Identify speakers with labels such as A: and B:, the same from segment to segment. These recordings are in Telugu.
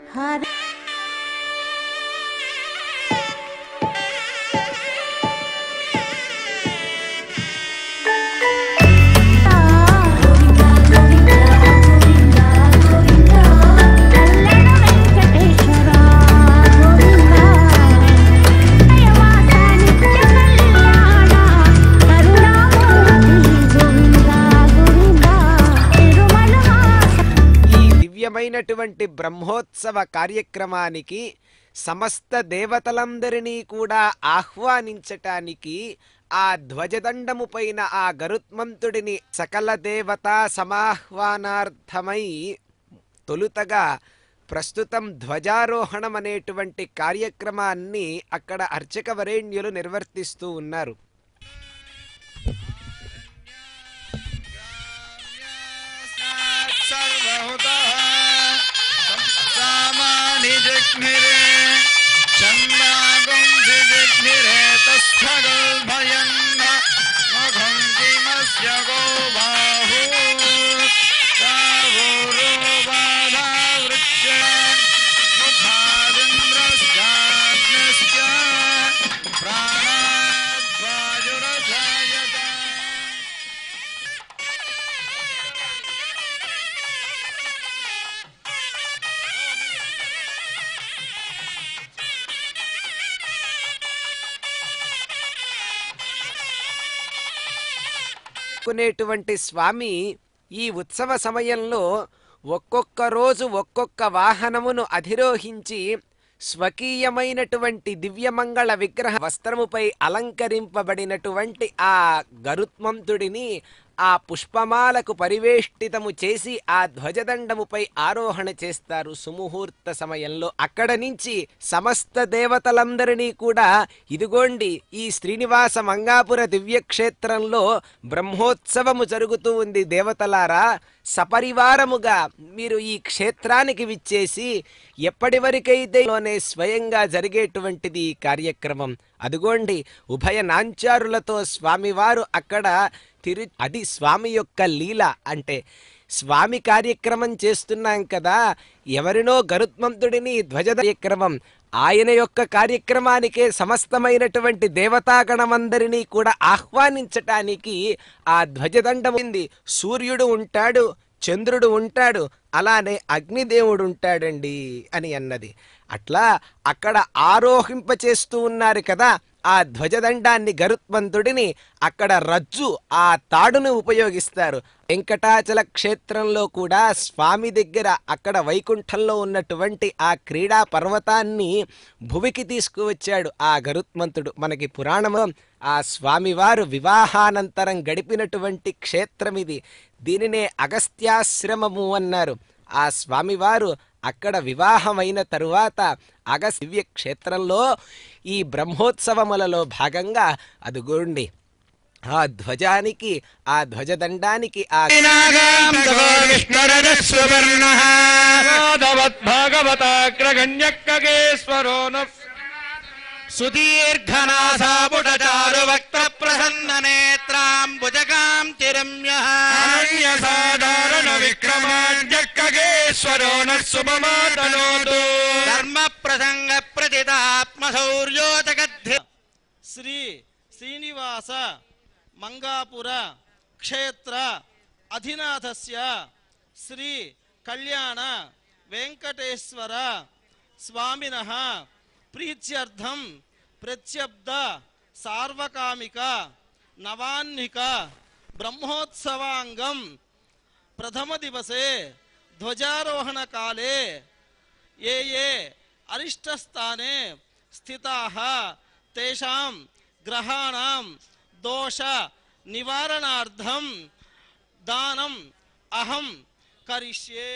A: హరి
B: ఈ దివ్యమైనటువంటి బ్రహ్మోత్సవ కార్యక్రమానికి సమస్త దేవతలందరినీ కూడా ఆహ్వానించటానికి ఆ ధ్వజదండము పైన ఆ గరుత్మంతుడిని సకల దేవతా సమాహ్వానార్థమై తొలుతగా ప్రస్తుతం ధ్వజారోహణం అనేటువంటి కార్యక్రమాన్ని అక్కడ అర్చక వరేణ్యులు నిర్వర్తిస్తూ ఉన్నారు
C: सर्वहुतः सामानि जिघ्निरे चन्दागुंसि जिघ्निरे तस्थगल्भयन् मुखं किमस्य गो बाहू बाहुरो बाधावृत्य मुखादिन्द्रश्चाग्निश्च प्राणाद्वायुरजायत
B: కొనేటువంటి స్వామి ఈ ఉత్సవ సమయంలో ఒక్కొక్క రోజు ఒక్కొక్క వాహనమును అధిరోహించి స్వకీయమైనటువంటి దివ్యమంగళ విగ్రహ వస్త్రముపై అలంకరింపబడినటువంటి ఆ గరుత్మంతుడిని ఆ పుష్పమాలకు పరివేష్టితము చేసి ఆ ధ్వజదండముపై ఆరోహణ చేస్తారు సుముహూర్త సమయంలో అక్కడ నుంచి సమస్త దేవతలందరినీ కూడా ఇదిగోండి ఈ శ్రీనివాస మంగాపుర దివ్యక్షేత్రంలో బ్రహ్మోత్సవము జరుగుతూ ఉంది దేవతలారా సపరివారముగా మీరు ఈ క్షేత్రానికి విచ్చేసి ఎప్పటి వరకైతే లోనే స్వయంగా జరిగేటువంటిది ఈ కార్యక్రమం అదిగోండి ఉభయ నాంచారులతో స్వామివారు అక్కడ తిరు అది స్వామి యొక్క లీల అంటే స్వామి కార్యక్రమం చేస్తున్నాం కదా ఎవరినో గరుత్మంతుడిని ధ్వజ కార్యక్రమం ఆయన యొక్క కార్యక్రమానికే సమస్తమైనటువంటి దేవతాగణమందరినీ కూడా ఆహ్వానించటానికి ఆ ధ్వజదండం ఉంది సూర్యుడు ఉంటాడు చంద్రుడు ఉంటాడు అలానే అగ్నిదేవుడు ఉంటాడండి అని అన్నది అట్లా అక్కడ ఆరోహింప చేస్తూ ఉన్నారు కదా ఆ ధ్వజదండాన్ని గరుత్మంతుడిని అక్కడ రజ్జు ఆ తాడును ఉపయోగిస్తారు వెంకటాచల క్షేత్రంలో కూడా స్వామి దగ్గర అక్కడ వైకుంఠంలో ఉన్నటువంటి ఆ క్రీడా పర్వతాన్ని భువికి తీసుకువచ్చాడు ఆ గరుత్మంతుడు మనకి పురాణము ఆ స్వామివారు వివాహానంతరం గడిపినటువంటి క్షేత్రం ఇది దీనినే అగస్త్యాశ్రమము అన్నారు ఆ స్వామివారు అక్కడ వివాహమైన తరువాత అగస్ దివ్య క్షేత్రంలో ఈ బ్రహ్మోత్సవములలో భాగంగా అదుగోండి ఆ ధ్వజానికి ఆ ధ్వజదండానికి ఆ
C: నాగాం తవో విష్ణురజస్వవర్ణः భాగవతాగ్రగణ్యక్కగేశ్వరో న సుదీర్ఘనాసాపుటచారు వక్త ప్రసన్న నేత్రాంబుజగాం చిరమ్యః సాధారణ విక్రమాజ్ఞక్కగేశ్వరో న శుభమాతనోతు ధర్మ ప్రసంగ ప్రతిదాత్మశౌర్యోతగద్ధి
D: శ్రీ శ్రీనివాస మంగాపుర క్షేత్ర అధినాథస్య శ్రీ కళ్యాణ వెంకటేశ్వర స్వామినః ప్రీత్యర్థం ప్రత్యబ్ద సార్వకామిక నవాన్నిక బ్రహ్మోత్సవాంగం ప్రథమ దివసే ధ్వజారోహణ కాలే ఏ ఏ అరిష్టస్థానే స్థితాः తేషాం గ్రహాణాం దోష నివారణార్థం దానం అహం కరిష్యే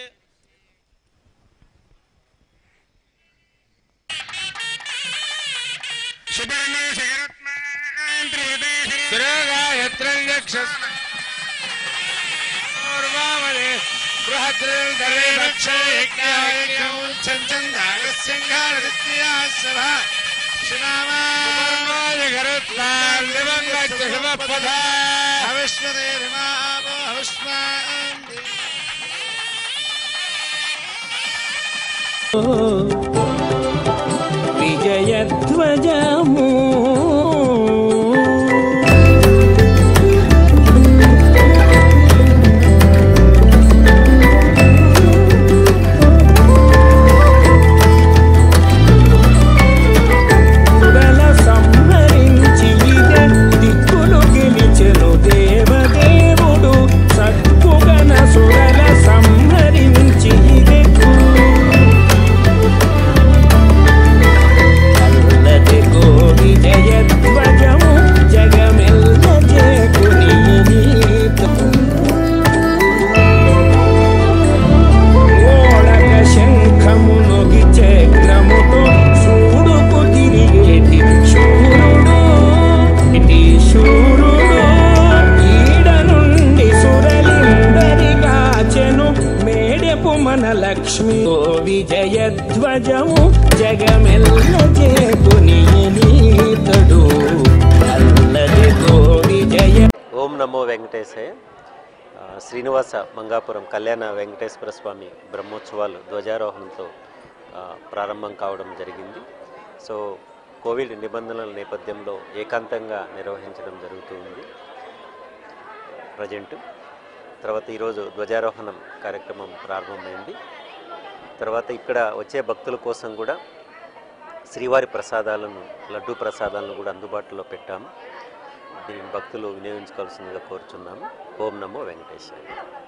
C: హవిష్మా
A: విజయధ్వజము సురల సంహరించి ఇదే దిక్కులు గెలిచెను దేవదేవుడు సత్పుగన సురల సంహరించి ఇదే అల్లది కోడి జయధ్వజము జగమెల్ల చేకుని ఓడక శంఖము నొగి చక్రముతో చూడుకు తిరిగేటి శూరుడు ఇటి శూరుడు ఈడ నుండి సురలిందరిగాచెను మేడెపు మన లక్ష్మి ఓ విజయధ్వజము జగమెల్ల చేకుని నీతడు అల్లది గో విజయ
E: ఓం నమో వెంకటేశాయ ఆ, శ్రీనివాస మంగాపురం కళ్యాణ వెంకటేశ్వర స్వామి బ్రహ్మోత్సవాలు ధ్వజారోహణంతో ఆ, ప్రారంభం కావడం జరిగింది సో కోవిడ్ నిబంధనల నేపథ్యంలో ఏకాంతంగా నిర్వహించడం జరుగుతుంది ప్రజెంట్ తర్వాత ఈరోజు ధ్వజారోహణం కార్యక్రమం ప్రారంభమైంది తర్వాత ఇక్కడ వచ్చే భక్తుల కోసం కూడా శ్రీవారి ప్రసాదాలను లడ్డూ ప్రసాదాలను కూడా అందుబాటులో పెట్టాము దీనిని భక్తులు వినియోగించుకోవాల్సిందిగా కోరుచున్నాము ఓం నమో వెంకటేశ్వర